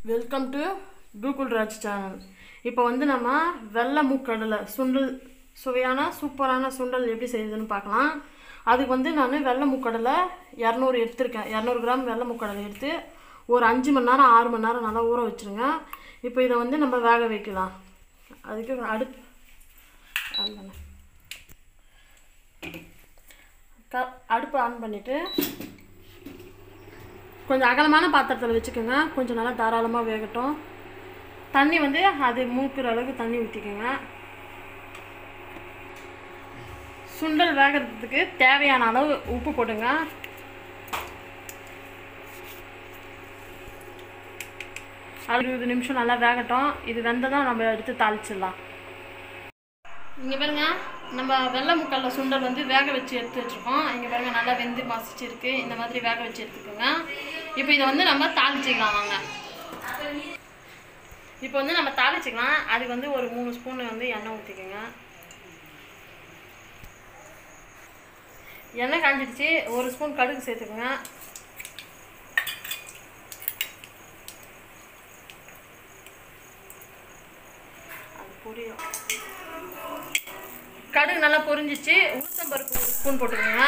welcome to Google Raj channel இப்போ வந்து நம்ம வெள்ளை மூக்கடலை சுண்டல் சுவையான சூப்பரான சுண்டல் எப்படி செய்யுதுன்னு பார்க்கலாம் அதுக்கு வந்து நான் வெள்ளை மூக்கடலை இரநூறு எடுத்திருக்கேன் இரநூறு கிராம் வெள்ளை மூக்கடலை எடுத்து ஒரு அஞ்சு மணி நேரம் ஆறு மணி நேரம் நல்லா ஊற வச்சுருங்க இப்போ இதை வந்து நம்ம வேக வைக்கலாம் அதுக்கு அடுப்பு ஆன் பண்ண க அடுப்பு ஆன் பண்ணிவிட்டு கொஞ்சம் அகலமான பாத்திரத்தில் வச்சுக்கோங்க கொஞ்சம் நல்லா தாராளமாக வேகட்டும் தண்ணி வந்து அது மூக்குற அளவுக்கு தண்ணி ஊற்றிக்கோங்க சுண்டல் வேகிறதுக்கு தேவையான அளவு உப்பு போடுங்க அறுபது நிமிஷம் நல்லா வேகட்டும் இது வெந்ததும் நம்ம எடுத்து தாளிச்சிடலாம் இங்கே பாருங்க நம்ம வெள்ளை முக்கல்ல சுண்டல் வந்து வேக வச்சு எடுத்து வச்சுருக்கோம் இங்கே பாருங்க நல்லா வெந்து மசிச்சிருக்கு இந்த மாதிரி வேக வச்சு எடுத்துக்கோங்க இப்போ இதை வந்து நம்ம தாளிச்சிக்கலாம் வாங்க இப்போ வந்து நம்ம தாளிச்சிக்கலாம் அதுக்கு வந்து ஒரு மூணு ஸ்பூன் வந்து எண்ணெய் ஊற்றிக்கோங்க எண்ணெய் காஞ்சிடுச்சு ஒரு ஸ்பூன் கடுகு சேர்த்துக்கோங்க அது பொரியும் கடுகு நல்லா பொரிஞ்சிச்சு உளுத்தம்பருப்பு ஒரு ஸ்பூன் போட்டுக்கோங்க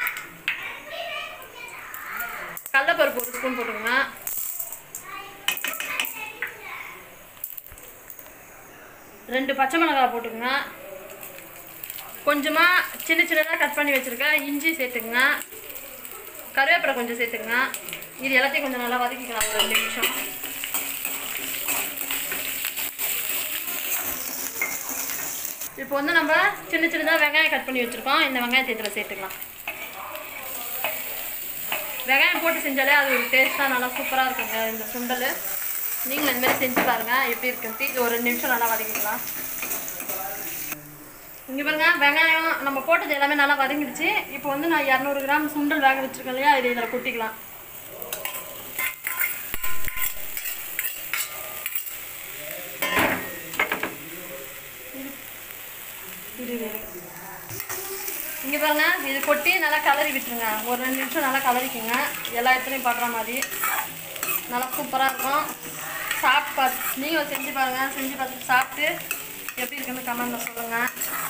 கடலப்பருப்பு ஒரு ஸ்பூன் போட்டுக்கோங்க ரெண்டு பச்சை மிளகாய் போட்டுக்கோங்க கொஞ்சமாக சின்ன சின்னதாக கட் பண்ணி வச்சுருக்கேன் இஞ்சி சேர்த்துக்குங்க கருவேப்பிலை கொஞ்சம் சேர்த்துக்குங்க இது எல்லாத்தையும் கொஞ்சம் நல்லா வதக்கிக்கலாம் ஒரு ரெண்டு நிமிஷம் இப்போ வந்து நம்ம சின்ன சின்னதாக வெங்காயம் கட் பண்ணி வச்சுருக்கோம் இந்த வெங்காயத்தை இதில் சேர்த்துக்கலாம் வெங்காயம் போட்டு செஞ்சாலே அது ஒரு டேஸ்ட்டாக நல்லா சூப்பராக இருக்குங்க இந்த சுண்டல் நீங்களும் இந்த மாதிரி செஞ்சு பாருங்கள் எப்படி இருக்குன்ட்டு இது ஒரு ரெண்டு நிமிஷம் நல்லா வதக்கிக்கலாம் இங்கே பாருங்க வெங்காயம் நம்ம போட்டது எல்லாமே நல்லா வதங்கிடுச்சு இப்போ வந்து நான் இரநூறு கிராம் சுண்டல் வேக வச்சுருக்கேன் இல்லையா இதை இதில் கொட்டிக்கலாம் இது இங்கே பாருங்க இது கொட்டி நல்லா கலரி விட்டுருங்க ஒரு ரெண்டு நிமிஷம் நல்லா கலரிக்குங்க எல்லா இடத்துலையும் படுற மாதிரி நல்லா சூப்பராக இருக்கும் சாப்பிட்டு பார்த்து நீங்கள் செஞ்சு பாருங்கள் செஞ்சு பார்த்துட்டு சாப்பிட்டு எப்படி இருக்குன்னு கமெண்ட்டில் சொல்லுங்கள்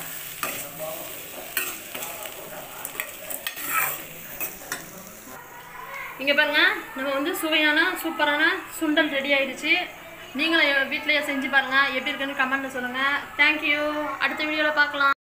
இங்கே பாருங்க நம்ம வந்து சுவையான சூப்பரான சுண்டல் ரெடி ஆயிடுச்சு நீங்களும் வீட்டிலேயே செஞ்சு பாருங்கள் எப்படி இருக்குன்னு கமெண்ட்டில் சொல்லுங்கள் தேங்க்யூ அடுத்த வீடியோவில் பார்க்கலாம்